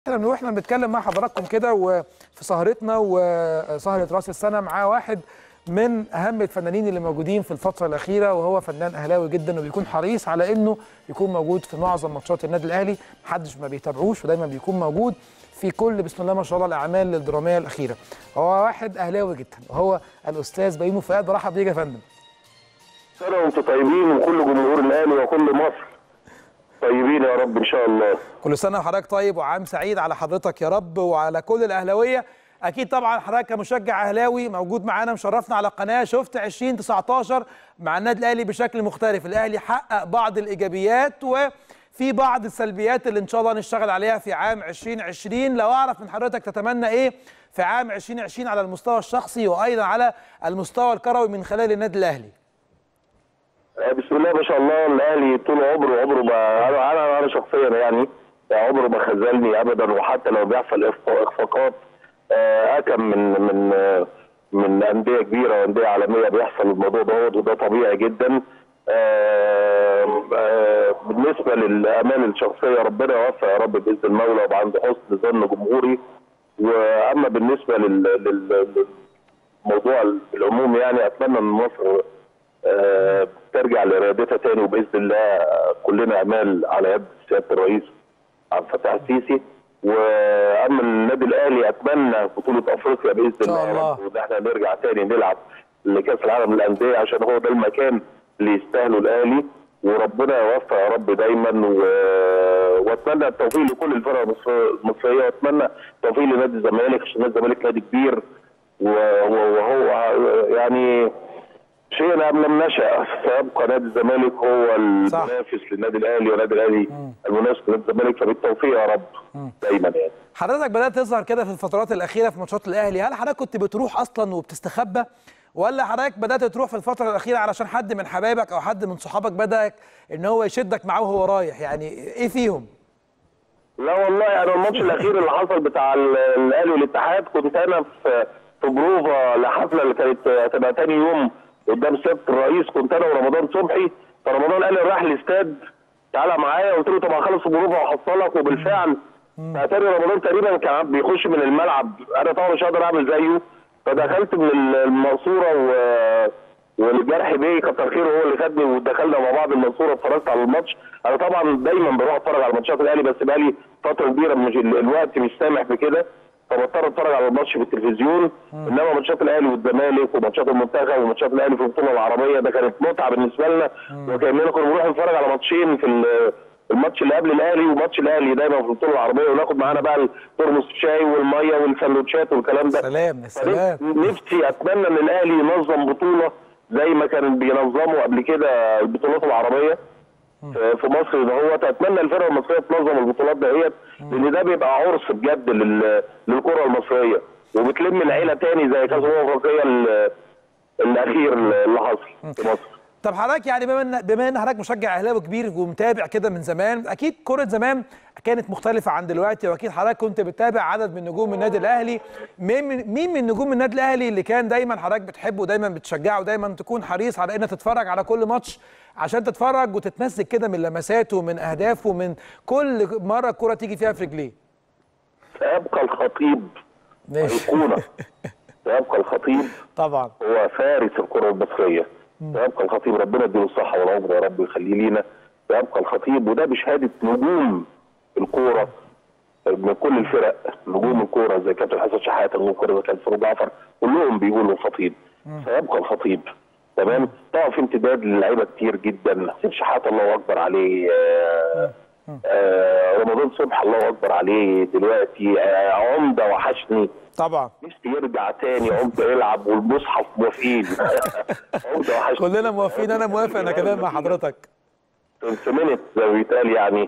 احنا واحنا بنتكلم مع حضراتكم كده وفي سهرتنا وسهره راس السنه معاه واحد من اهم الفنانين اللي موجودين في الفتره الاخيره وهو فنان اهلاوي جدا وبيكون حريص على انه يكون موجود في معظم ماتشات النادي الاهلي محدش ما بيتابعوش ودايما بيكون موجود في كل بسم الله ما شاء الله الاعمال الدراميه الاخيره هو واحد اهلاوي جدا وهو الاستاذ بيومي فؤاد برحب بيك يا فندم سنة وانتم طيبين وكل جمهور الاهلي وكل مصر طيبين يا رب ان شاء الله كل سنه وحضرتك طيب وعام سعيد على حضرتك يا رب وعلى كل الاهلاويه اكيد طبعا حضرتك كمشجع اهلاوي موجود معانا مشرفنا على القناه شفت 2019 مع النادي الاهلي بشكل مختلف الاهلي حقق بعض الايجابيات وفي بعض السلبيات اللي ان شاء الله نشتغل عليها في عام 2020 لو اعرف من حضرتك تتمنى ايه في عام 2020 على المستوى الشخصي وايضا على المستوى الكروي من خلال النادي الاهلي بسم الله ما شاء الله الاهلي طول عمره عمره ما انا انا انا شخصيا يعني عمره ما خذلني ابدا وحتى لو بيحصل إخفا- اخفاقات آه، اكم من من آه، من انديه كبيره وانديه عالميه بيحصل الموضوع دوت وده طبيعي جدا آه، آه، بالنسبه للامال الشخصيه ربنا يوفق يا رب باذن المولى ويبقى عند حسن ظن جمهوري واما بالنسبه لل- لل- للموضوع العمومي يعني اتمنى ان مصر آه، ترجع لارادتها تاني وباذن الله آه، كلنا امال على يد سياده الرئيس عبد الفتاح السيسي واما النادي الاهلي اتمنى بطوله افريقيا باذن شاء الله يا الله. رب وان احنا نرجع تاني نلعب لكاس العالم للانديه عشان هو ده المكان اللي يستاهله الاهلي وربنا يوفق يا رب دايما و... واتمنى التوفيق لكل الفرق المصر- المصريه واتمنى التوفيق لنادي الزمالك عشان نادي الزمالك نادي كبير و- و- وهو يعني شيء لم نشأ سيبقى نادي الزمالك هو المنافس للنادي الاهلي والنادي الاهلي المنافس لنادي الزمالك فبالتوفيق يا رب دايما يعني حضرتك بدات تظهر كده في الفترات الاخيره في ماتشات الاهلي هل حضرتك كنت بتروح اصلا وبتستخبى ولا حضرتك بدات تروح في الفتره الاخيره علشان حد من حبايبك او حد من صحابك بدا ان هو يشدك معاه وهو رايح يعني ايه فيهم لا والله انا الماتش الاخير اللي حصل بتاع ال- الاهلي والاتحاد كنت انا في في بروفا لحفله اللي كانت هتبقى تاني يوم قدام سياده الرئيس كنت انا ورمضان صبحي فرمضان قال لي رايح الاستاد تعالى معايا قلت له طب هخلص البروفا واحصلك وبالفعل اتاري رمضان تقريبا كان بيخش من الملعب انا طبعا مش هقدر اعمل زيه فدخلت من المنصوره و والجرح بيه كتر خيره هو اللي خدني ودخلنا مع بعض المنصوره اتفرجت على الماتش انا طبعا دايما بروح اتفرج على ماتشات الاهلي بس بقالي فتره كبيره مش ال- الوقت مش سامح بكده فبضطر اتفرج على الماتش في التلفزيون انما ماتشات الاهلي والزمالك وماتشات المنتخب وماتشات الاهلي في البطوله العربيه ده كانت متعه بالنسبه لنا وكاننا كنا بنروح نتفرج على ماتشين في ال- الماتش اللي قبل الاهلي وماتش الاهلي دايما في البطوله العربيه وناخد معانا بقى ترمس الشاي والميه والسندوتشات والكلام ده سلام يا سلام نفسي اتمنى ان الاهلي ينظم بطوله زي ما كان بينظموا قبل كده البطولات العربيه في في مصر ده هو اتمنى الفرق المصريه تنظم البطولات دهيت لان ده بيبقى عرس بجد لل- للكره المصريه وبتلم العيله تاني زي كاس الامم الافريقيه ال- الاخير اللي حصل في مصر طب حضرتك يعني بما ان بما ان حضرتك مشجع اهلاوي كبير ومتابع كده من زمان اكيد كره زمان كانت مختلفه عن دلوقتي واكيد حضرتك كنت بتتابع عدد من نجوم النادي الاهلي مين من مين من نجوم النادي الاهلي اللي كان دايما حضرتك بتحبه ودايما بتشجعه ودايما تكون حريص على انك تتفرج على كل ماتش عشان تتفرج وتتمسك كده من لمساته ومن اهدافه ومن كل مره الكره تيجي فيها في رجليه سيبقى الخطيب ماشي ايقونه سيبقى الخطيب طبعا هو فارس الكرة المصرية سيبقى الخطيب ربنا يديله الصحة والعمر يا رب ويخليه لينا سيبقى الخطيب وده بشهادة نجوم الكورة من كل الفرق نجوم الكورة زي كابتن حسن شحاتة نجوم الكورة زي كابتن فاروق جعفر كلهم بيقولوا الخطيب سيبقى الخطيب تمام طبعا في امتداد للعيبة كتير جدا حسين شحاتة الله أكبر عليه آه آه رمضان صبحي الله أكبر عليه دلوقتي آه عمدة وحشني طبعا نفسي يرجع تاني عمده يلعب والمصحف موافقين عمده وحشني كلنا موافقين انا موافق انا كمان مع حضرتك سمنت زي ما بيتقال يعني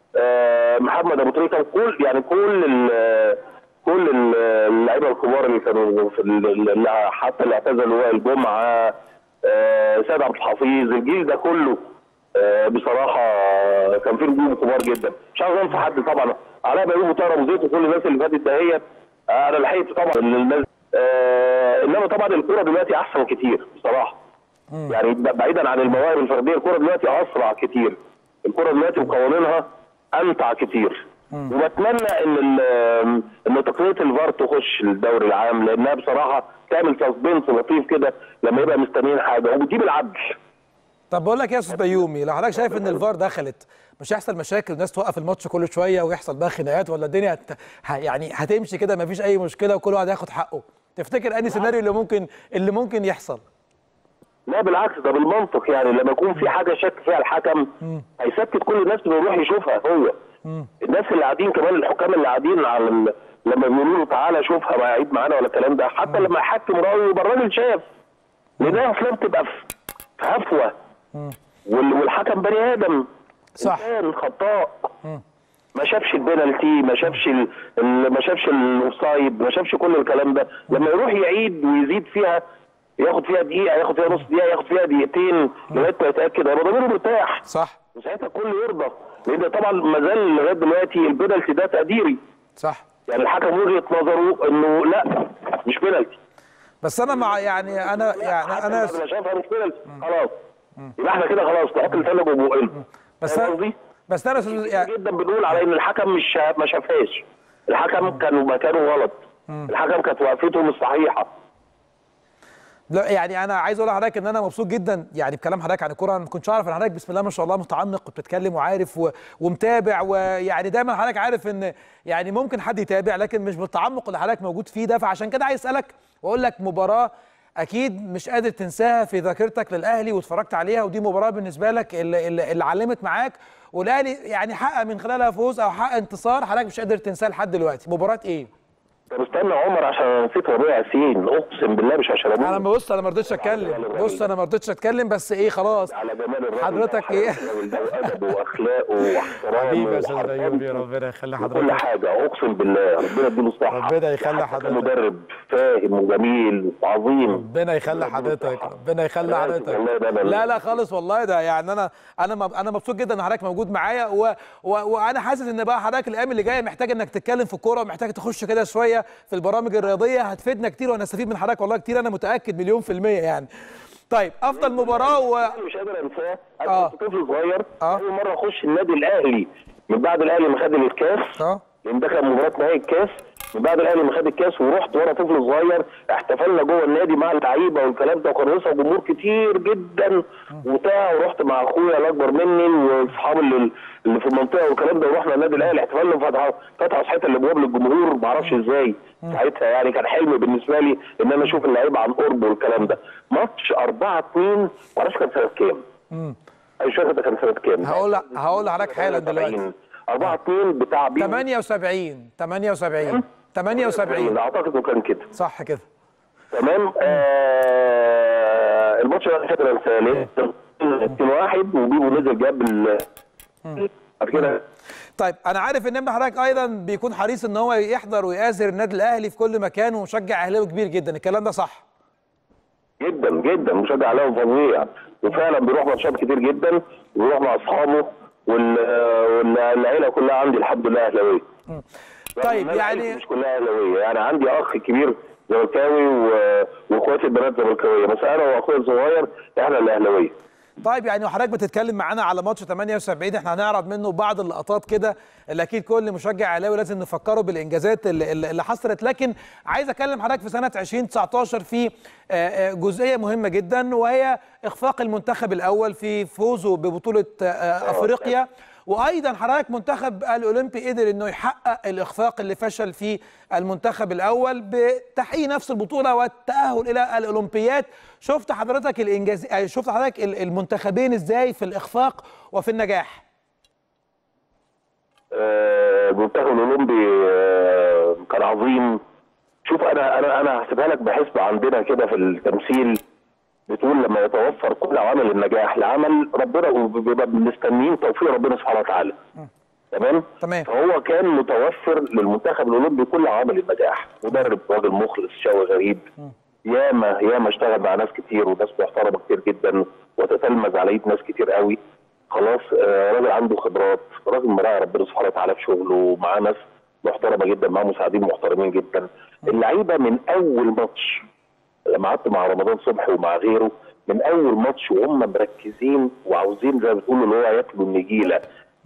آه محمد ابو تريكه وكل يعني كل ال كل ال- اللعيبه الكبار اللي كانوا في ال- اللي حتى اللي اعتزلوا وائل جمعه آه سيد عبد الحفيظ الجيل ده كله آه بصراحه كان فيه نجوم كبار جدا مش عاوز انسى حد طبعا علاء بيومي وطاهر ابو زيد وكل الناس اللي فاتت دهيت آه انا لحقت طبعا الناس آه انما طبعا الكوره دلوقتي احسن كتير بصراحه يعني ب- بعيدا عن المواهب الفرديه الكوره دلوقتي اسرع كتير الكوره دلوقتي وقوانينها امتع كتير وبتمنى ان ال- ان تقنيه الفار تخش الدوري العام لانها بصراحه تعمل سسبنس لطيف كده لما يبقى مستنيين حاجه وبتجيب العدل طب بقول لك إيه يا استاذ بيومي لو حضرتك شايف ان الفار دخلت مش هيحصل مشاكل والناس توقف الماتش كل شويه ويحصل بقى خناقات ولا الدنيا هت... ه- يعني هتمشي كده مفيش اي مشكله وكل واحد هياخد حقه تفتكر انهي سيناريو اللي ممكن اللي ممكن يحصل لا بالعكس ده بالمنطق يعني لما يكون في حاجه شك فيها الحكم هيسكت كل الناس انه يروح يشوفها هو الناس اللي قاعدين كمان الحكام اللي قاعدين على ال... لما بيقولوا له تعالى شوفها بقى عيد معانا ولا الكلام ده حتى لما يحكم رايه يبقى الراجل شاف لانها افلام تبقى في في هفوه وال... والحكم بني ادم صح. انسان خطاء ما شافش البنالتي ما شافش ال... ال- ما شافش الاوفسايد ما شافش كل الكلام ده لما يروح يعيد ويزيد فيها ياخد فيها دقيقه ياخد فيها نص دقيقه ياخد فيها دقيقتين لغايه ما يتاكد هيبقى ضميره مرتاح صح وساعتها الكل يرضى لان طبعا ما زال لغايه دلوقتي البنالتي ده تقديري صح يعني الحكم وجهه نظره انه لا مش بنالتي بس انا مع يعني انا يعني حتى انا بعد ما شافها مش بنالتي خلاص يبقى احنا كده خلاص نحط الثلج وبقنا بس فاهم أنا قصدي؟ بس انا أستاذ- يعني جدا بنقول على ان الحكم مش شا- ما شافهاش الحكم كان مكانه غلط الحكم كانت وقفته مش صحيحه لا يعني انا عايز اقول لحضرتك ان انا مبسوط جدا يعني بكلام حضرتك عن الكوره انا ما كنتش اعرف ان حضرتك بسم الله ما شاء الله متعمق وبتتكلم وعارف و... ومتابع ويعني دايما حضرتك عارف ان يعني ممكن حد يتابع لكن مش بالتعمق اللي حضرتك موجود فيه ده فعشان كده عايز اسالك واقول لك مباراه اكيد مش قادر تنساها في ذاكرتك للاهلي واتفرجت عليها ودي مباراه بالنسبه لك اللي, اللي اللي علمت معاك والاهلي يعني حقق من خلالها فوز او حقق انتصار حضرتك مش قادر تنساه لحد دلوقتي مباراه ايه؟ طب استنى يا عمر عشان أنا نسيت ربيع ياسين اقسم بالله مش عشان انا ابوه بص انا ما رضيتش اتكلم بص انا ما رضيتش اتكلم بس ايه خلاص على جمال الراجل حضرتك ده، ايه؟ الراجل ده وادبه واخلاقه واحترامه حبيبي يا استاذ وحرفيا بيومي ربنا يخلي كل حضرتك حاجه اقسم بالله ربنا يديله الصحه ربنا يخلي حتى حضرتك. مدرب فاهم وجميل وعظيم ربنا يخلي حضرتك ربنا يخلي لا، حضرتك والله ده أنا- لا لا خالص والله ده يعني انا انا م- انا مبسوط جدا ان حضرتك موجود معايا و... و... وانا حاسس ان بقى حضرتك الايام اللي جايه محتاج انك تتكلم في الكوره ومحتاج تخش كده شويه في البرامج الرياضيه هتفيدنا كتير وانا استفيد من حضرتك والله كتير انا متاكد مليون في الميه يعني طيب افضل مباراه و... انا مش قادر انساه انا آه. كنت طفل صغير آه. اول مره اخش النادي الاهلي من بعد الاهلي ما خد الكاس اه لان ده كان مباراه نهائي الكاس من بعد الاهلي ما خد الكاس ورحت وانا طفل صغير احتفلنا جوه النادي مع اللعيبه والكلام ده وكان وسط جمهور كتير جدا وبتاع ورحت مع اخويا الاكبر مني واصحابي اللي اللي في المنطقه والكلام ده ورحنا النادي الاهلي احتفلنا فتحوا فتحوا صحيح الابواب للجمهور ما اعرفش ازاي ساعتها يعني كان حلم بالنسبه لي ان انا اشوف اللعيبه عن قرب والكلام ده ماتش 4 2 ما اعرفش كان سنه كام انا مش فاكر ده كان سنه كام هقول هقول لحضرتك حالا دلوقتي 4 2 بتاع بيبو 78 78 78 اعتقد انه كان كده صح كده تمام آه الماتش ده فاكر انساه ليه؟ 2 1 وبيبو نزل جاب ال بعد كده طيب انا عارف ان ابن حضرتك ايضا بيكون حريص ان هو يحضر ويآزر النادي الاهلي في كل مكان ومشجع اهلاوي كبير جدا الكلام ده صح جدا جدا مشجع اهلاوي فظيع وفعلا بيروح ماتشات كتير جدا وبيروح مع اصحابه وال- والعيله كلها عندي الحمد لله اهلاويه طيب أنا يعني عيلتي مش كلها اهلاويه يعني عندي اخ كبير زملكاوي و- واخواتي البنات زملكاويه بس انا واخويا الصغير احنا اللي اهلاويه طيب يعني وحضرتك بتتكلم معانا على ماتش 78 احنا هنعرض منه بعض اللقطات كده اللي اكيد كل مشجع اهلاوي لازم نفكره بالانجازات اللي, اللي اللي حصلت لكن عايز اكلم حضرتك في سنه 2019 في آه، آه، جزئيه مهمه جدا وهي اخفاق المنتخب الاول في فوزه ببطوله آه، آه، افريقيا وايضا حضرتك منتخب الاولمبي قدر انه يحقق الاخفاق اللي فشل فيه المنتخب الاول بتحقيق نفس البطوله والتاهل الى الاولمبياد شفت حضرتك الانجاز آه، شفت حضرتك ال- المنتخبين ازاي في الاخفاق وفي النجاح آه، المنتخب الاولمبي آه، كان عظيم شوف انا انا انا هحسبها لك بحسبه عندنا كده في التمثيل بتقول لما يتوفر كل عوامل النجاح لعمل ربنا وبيبقى مستنيين توفيق ربنا سبحانه وتعالى تمام تمام. فهو كان متوفر للمنتخب الاولمبي كل عوامل النجاح مدرب راجل مخلص شوي غريب ياما ياما اشتغل مع ناس كتير وناس محترمه كتير جدا وتتلمذ على ايد ناس كتير قوي خلاص آه، راجل عنده خبرات راجل مراعي ربنا سبحانه وتعالى في شغله ومعاه ناس محترمه جدا معاه مساعدين محترمين جدا اللعيبه من اول ماتش لما قعدت مع رمضان صبحي ومع غيره من اول ماتش وهم مركزين وعاوزين زي ما بتقولوا اللي هو ياكلوا النجيله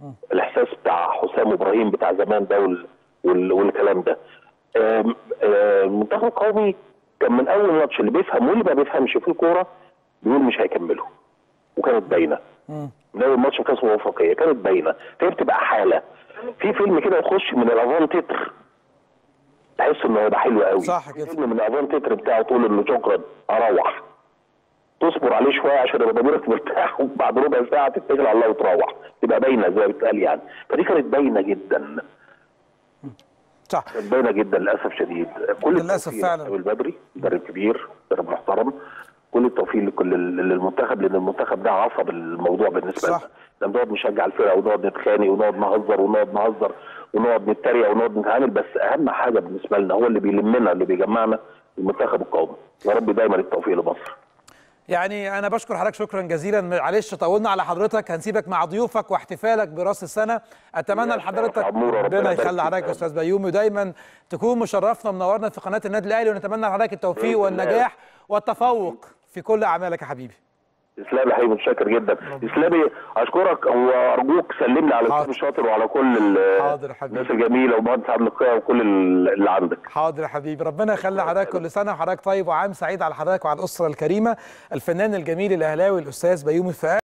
الاحساس بتاع حسام ابراهيم بتاع زمان ده وال... وال... والكلام ده آم، آم، المنتخب القومي كان من اول ماتش اللي بيفهم واللي ما بيفهمش في الكوره بيقول مش هيكملوا وكانت باينه من اول ماتش في كاس الوفاقيه كانت باينه فهي بتبقى حاله في فيلم كده يخش من الافون تتر تحس انه هيبقى حلو قوي صح كده. فيلم من الافون تتر بتاعه تقول انه شكرا اروح تصبر عليه شويه عشان يبقى ضميرك مرتاح وبعد ربع ساعه تتكل على الله وتروح تبقى باينه زي ما بتقال يعني فدي كانت باينه جدا صح كانت باينه جدا للاسف شديد كل للأسف التوفيق فعلا. لأبو البدري مدرب كبير مدرب محترم كل التوفيق لكل للمنتخب لان المنتخب ده عصب الموضوع بالنسبه صح. لنا لما نقعد نشجع الفرقه ونقعد نتخانق ونقعد نهزر ونقعد نهزر ونقعد نتريق ونقعد نتعامل بس اهم حاجه بالنسبه لنا هو اللي بيلمنا اللي بيجمعنا المنتخب القومي يا رب دايما التوفيق لمصر يعني انا بشكر حضرتك شكرا جزيلا معلش طولنا على حضرتك هنسيبك مع ضيوفك واحتفالك براس السنه اتمنى يا لحضرتك أستاذ عمورة، ربنا ربنا يبارك يخلي حضرتك فيك. يا استاذ بيومي ودايما تكون مشرفنا ومنورنا في قناه النادي الاهلي ونتمنى لحضرتك التوفيق بإذن الله. والنجاح والتفوق في كل اعمالك يا حبيبي اسلامي حبيبي متشكر جدا اسلامي اشكرك وارجوك سلم لي على حاضر. الشيخ الشاطر وعلى كل ال- حاضر يا حبيبي. الناس الجميله ومهندس عبد القيا وكل ال- اللي عندك حاضر يا حبيبي ربنا يخلي حضرتك كل سنه وحضرتك طيب وعام سعيد على حضرتك وعلى الاسره الكريمه الفنان الجميل الاهلاوي الاستاذ بيومي فؤاد